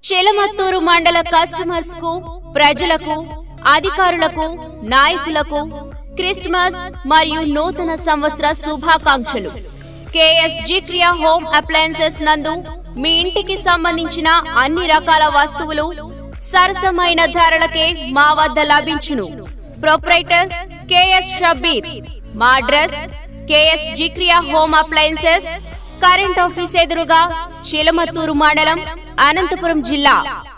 చిలమత్తూరు మండల కస్టమర్స్ కు ప్రజలకు అధికారులకు నాయకులకు క్రిస్మస్ మరియు నూతన సంవత్సర శుభాకాంక్షలు కేఎస్ జిక్రియా హోమ్ అప్లయన్సెస్ నందు మీ ఇంటికి సంబంధించిన అన్ని రకాల వస్తువులు సరసమైన ధరలకే మా వద్ద లభించును ప్రొప్రైటర్ కేఎస్ షబ్బీర్ మా address KS Zikriya home appliances current office ఎదురుగా చిలమత్తూరు మండలం అనంతపురం జిల్లా